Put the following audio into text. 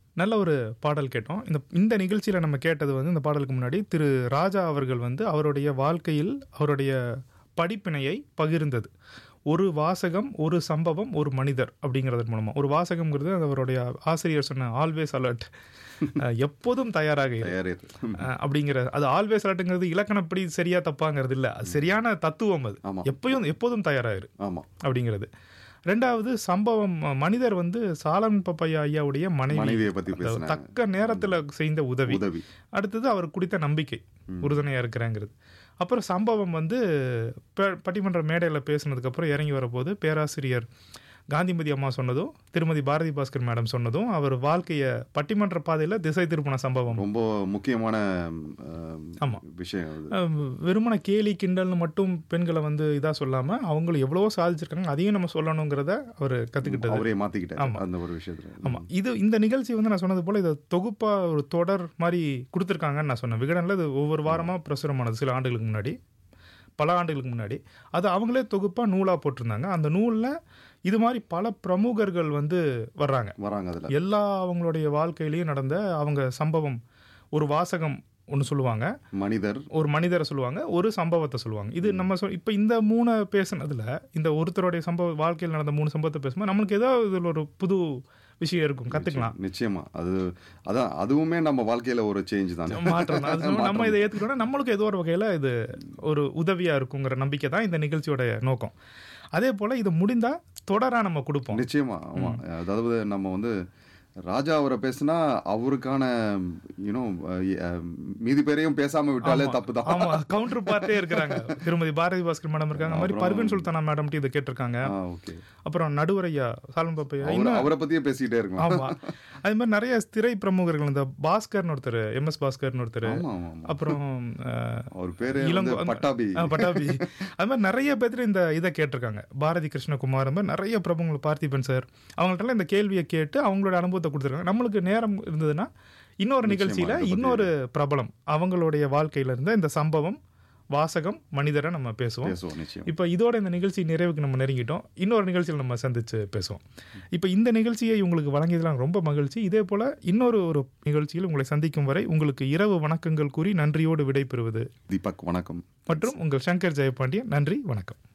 நல்ல ஒரு பாடல் கேட்டோம் இந்த இந்த நிகழ்ச்சியில் நம்ம கேட்டது வந்து இந்த பாடலுக்கு முன்னாடி திரு ராஜா அவர்கள் வந்து அவருடைய வாழ்க்கையில் அவருடைய படிப்பினையை பகிர்ந்தது ஒரு வாசகம் ஒரு சம்பவம் ஒரு மனிதர் அப்படிங்கிறது மூலமா ஒரு வாசகம்ங்கிறது அது அவருடைய ஆசிரியர் சொன்ன ஆல்வேஸ் அலர்ட் எப்போதும் தயாராக இரு. தயாரே அஹ், அப்படிங்கிற அது ஆல்வேஸ் அலர்ட்டுங்கிறது இலக்கணப்படி சரியா தப்பாங்கிறது இல்ல அது சரியான தத்துவம் அது ஆமா. எப்பயும் எப்போதும் தயாராயிரு ஆமா அப்படிங்கிறது ரெண்டாவது சம்பவம் ம- மனிதர் வந்து சாலமன் பப்பையா ஐயாவுடைய மனைவி மனைவியை பத்தி அந்த பேசுனாங்க தக்க நேரத்துல செய்த உதவி உதவி அடுத்தது அவர் குடித்த நம்பிக்கை உறுதுணையா இருக்கிறேங்கிறது அப்புறம் சம்பவம் வந்து ப- பட்டிமன்ற மேடையில் பேசுனதுக்கு அப்புறம் இறங்கி வரப்போது பேராசிரியர் காந்திமதி அம்மா சொன்னதும் திருமதி பாரதி பாஸ்கர் மேடம் சொன்னதும் அவர் வாழ்க்கைய பட்டிமன்ற பாதையில திசை திருப்பின சம்பவம் ரொம்ப முக்கியமான அஹ், ஆமா. விஷயம் அது அஹ் வெறுமன கேலி கிண்டல்னு மட்டும் பெண்களை வந்து இதா சொல்லாம அவங்களும் எவ்வளவோ சாதிச்சிருக்காங்க அதையும் நம்ம சொல்லணுங்கிறத அவர் கத்துக்கிட்டது அவரே மாத்திக்கிட்டாரு அந்த ஒரு விஷயத்துல ஆமா இது இந்த நிகழ்ச்சி வந்து நான் சொன்னது போல இதை தொகுப்பா ஒரு தொடர் மாதிரி கொடுத்துருக்காங்கன்னு நான் சொன்னேன் விகடனில் இது ஒவ்வொரு வாரமா பிரசுரமானது சில ஆண்டுகளுக்கு முன்னாடி பல ஆண்டுகளுக்கு முன்னாடி அது அவங்களே தொகுப்பா நூலா போட்டிருந்தாங்க அந்த நூல்ல இது மாதிரி பல பிரமுகர்கள் வந்து வர்றாங்க வராங்க அதுல எல்லா அவங்களுடைய வாழ்க்கையிலயும் நடந்த அவங்க சம்பவம் ஒரு வாசகம் ஒன்று சொல்லுவாங்க மனிதர் ஒரு மனிதரை சொல்லுவாங்க ஒரு சம்பவத்தை சொல்லுவாங்க இது நம்ம சொல் இப்போ இந்த மூணு பேசுனதுல இந்த ஒருத்தருடைய சம்பவ வாழ்க்கையில் நடந்த மூணு சம்பவத்தை பேசும்போது நம்மளுக்கு ஏதோ இதில் ஒரு புது விஷயம் இருக்கும் கத்துக்கலாம் நிச்சயமா அது அதான் அதுவுமே நம்ம வாழ்க்கையில ஒரு சேஞ்ச் தானே மாற்றம் தான். அது சொல்ல நம்ம இதை ஏற்றுக்கிட்டோம்னா நம்மளுக்கு ஏதோ ஒரு வகையில் இது ஒரு உதவியா இருக்குங்கிற நம்பிக்கை தான் இந்த நிகழ்ச்சியோட நோக்கம் அதே போல இது முடிந்தா தொடரா நம்ம கொடுப்போம் நிச்சயமா ஆமா அதாவது நம்ம வந்து ராஜா அவரை பேசினா அவருக்கான யூனோ மீதி பேரையும் பேசாம விட்டாலே தப்பு தான் ஆமா கவுண்டர் பார்ட்டே இருக்கிறாங்க திருமதி பாரதி பாஸ்கர் மேடம் இருக்காங்க அது மாதிரி பர்வீன் சுல்தானா மேடம் இதை கேட்டிருக்காங்க ஓகே அப்புறம் நடுவரையா சாலம் பாப்பையா அவரை அவரை பத்தியே பேசிக்கிட்டே இருக்கலாம் ஆமா அது மாதிரி நிறைய திரை பிரமுகர்கள் இந்த பாஸ்கர்னு ஒருத்தர் எம் எஸ் பாஸ்கர்னு ஒருத்தர் ஆமா ஆமா ஆமா அப்புறம் அஹ், அவர் பேரு இளங்கோ- வந்து பட்டாபி ஆ, பட்டாபி அது மாதிரி நிறைய பேர் இந்த இதை கேட்டிருக்காங்க பாரதி கிருஷ்ணகுமார் அந்த மாதிரி நிறைய பிரபுங்கள் பார்த்திபன் சார் அவங்கள்ட்ட இந்த கேள்வியை கேட்டு அவங்களோட அனுபவத்தை கொடுத்துருக்காங்க நம்மளுக்கு நேரம் இருந்ததுன்னா இன்னொரு நிகழ்ச்சியில இதை பத்தி- இன்னொரு பிரபலம் அவங்களுடைய வாழ்க்கையில இருந்த இந்த சம்பவம் வாசகம் மனிதரை நம்ம பேசுவோம் பேசுவோம் நிச்சயம் இப்போ இதோட இந்த நிகழ்ச்சி நிறைவுக்கு நம்ம நெருங்கிட்டோம் இன்னொரு நிகழ்ச்சியில் நம்ம சந்திச்சு பேசுவோம் இப்போ இந்த நிகழ்ச்சியை உங்களுக்கு வழங்கியதெல்லாம் ரொம்ப மகிழ்ச்சி இதே போல இன்னொரு ஒரு நிகழ்ச்சியில் உங்களை சந்திக்கும் வரை உங்களுக்கு இரவு வணக்கங்கள் கூறி நன்றியோடு விடைபெறுவது தீபக் வணக்கம் மற்றும் உங்கள் சங்கர் ஜெயபாண்டியன் நன்றி வணக்கம்